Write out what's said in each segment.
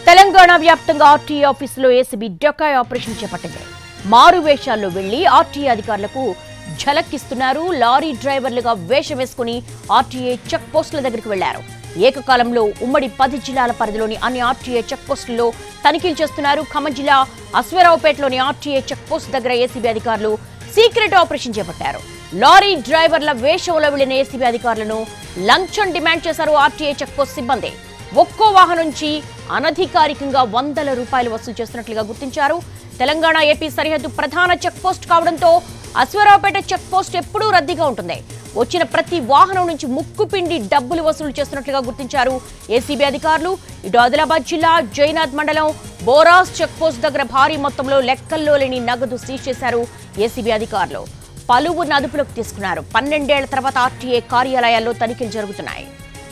తెలంగాణ వ్యాప్తంగా ఆర్టీఏ ఆఫీసులో ACB డొకాయ్ operation చేపట్టింది మారు వేషాల్లో వెళ్లి ఆర్టీఏ అధికారులకు ఝలక్కిస్తున్నారు లారీ డ్రైవర్లుగా వేషం వేసుకుని ఆర్టీఏ చెక్ పోస్టుల దగ్గరికి వెళ్లారు ఏకకాలంలో ఉమ్మడి పది జిల్లాల పరిధిలోని అన్ని ఆర్టీఏ చెక్ పోస్టుల్లో తనిఖీలు చేస్తున్నారు ఖమ్మం జిల్లా అశ్వరావుపేటలోని ఆర్టీఏ చెక్ పోస్ట్ దగ్గర ఏసీబీ అధికారులు సీక్రెట్ ఆపరేషన్ చేపట్టారు లారీ డ్రైవర్ల వేషంలో వెళ్లిన ఏసీబీ అధికారులను లంచం డిమాండ్ చేశారు ఆర్టీఏ చెక్ పోస్ట్ సిబ్బంది ఒక్కో వాహనం నుంచి అనధికారికంగా వందల రూపాయలు వసూలు చేస్తున్నట్లుగా గుర్తించారు తెలంగాణ ఏపీ సరిహద్దు ప్రధాన చెక్ పోస్ట్ కావడంతో అశ్వరావుపేట చెక్ పోస్ట్ ఎప్పుడూ రద్దీగా ఉంటుంది వచ్చిన ప్రతి వాహనం నుంచి ముక్కు పిండి డబ్బులు వసూలు చేస్తున్నట్లుగా గుర్తించారు ఏసీబీ అధికారులు ఇటు ఆదిలాబాద్ జిల్లా జైనాథ్ మండలం బోరాస్ చెక్ పోస్ట్ దగ్గర భారీ మొత్తంలో లెక్కల్లో లేని నగదు సీజ్ చేశారు ఏసీబీ అధికారులు పలువురిని అదుపులోకి తీసుకున్నారు పన్నెండేళ్ల తర్వాత ఆర్టీఏ కార్యాలయాల్లో తనిఖీలు జరుగుతున్నాయి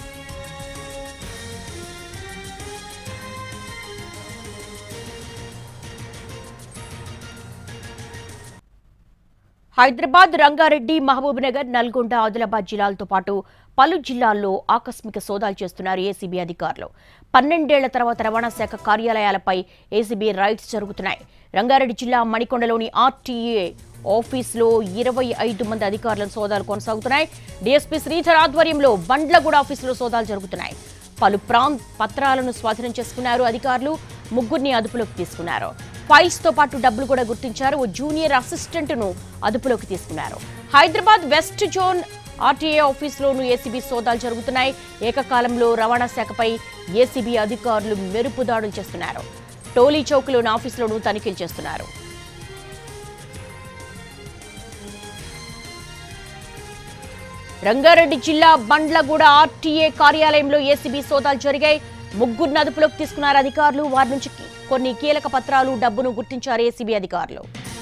హైదరాబాద్ రంగారెడ్డి మహబూబ్నగర్ నల్గొండ ఆదిలాబాద్ జిల్లాలతో పాటు పలు జిల్లాల్లో ఆకస్మిక సోదాలు చేస్తున్నారు ఏసీబీ అధికారులు పన్నెండేళ్ల తర్వాత రవాణా శాఖ కార్యాలయాలపై ఏసీబీ రైడ్స్ జరుగుతున్నాయి రంగారెడ్డి జిల్లా మణికొండలోని ఆర్టీఏ ఆఫీసులో ఇరవై ఐదు మంది అధికారుల సోదాలు కొనసాగుతున్నాయి డీఎస్పీ శ్రీధర్ ఆధ్వర్యంలో బండ్లగూడ ఆఫీసులో సోదాలు జరుగుతున్నాయి పలు ప్రాంత్ పత్రాలను స్వాధీనం చేసుకున్నారు అధికారులు ముగ్గురిని అదుపులోకి తీసుకున్నారు ఫైల్స్ తో పాటు డబ్బులు కూడా గుర్తించారు ఓ జూనియర్ అసిస్టెంట్ ను అదుపులోకి తీసుకున్నారు హైదరాబాద్ వెస్ట్ జోన్ ఆర్టీఏ ఆఫీసులోనూ ఏసీబీ సోదాలు జరుగుతున్నాయి ఏకకాలంలో రవాణా శాఖపై ఏసీబీ అధికారులు మెరుపు దాడులు చేస్తున్నారు టోలీ చౌక్లోని ఆఫీసులోనూ తనిఖీలు చేస్తున్నారు రంగారెడ్డి జిల్లా బండ్లగూడ ఆర్టీఏ కార్యాలయంలో ఏసీబీ సోదాలు జరిగాయి ముగ్గురిని అదుపులోకి తీసుకున్నారు అధికారులు వారి నుంచి కొన్ని కీలక పత్రాలు డబ్బును గుర్తించారు ఏసీబీ అధికారులు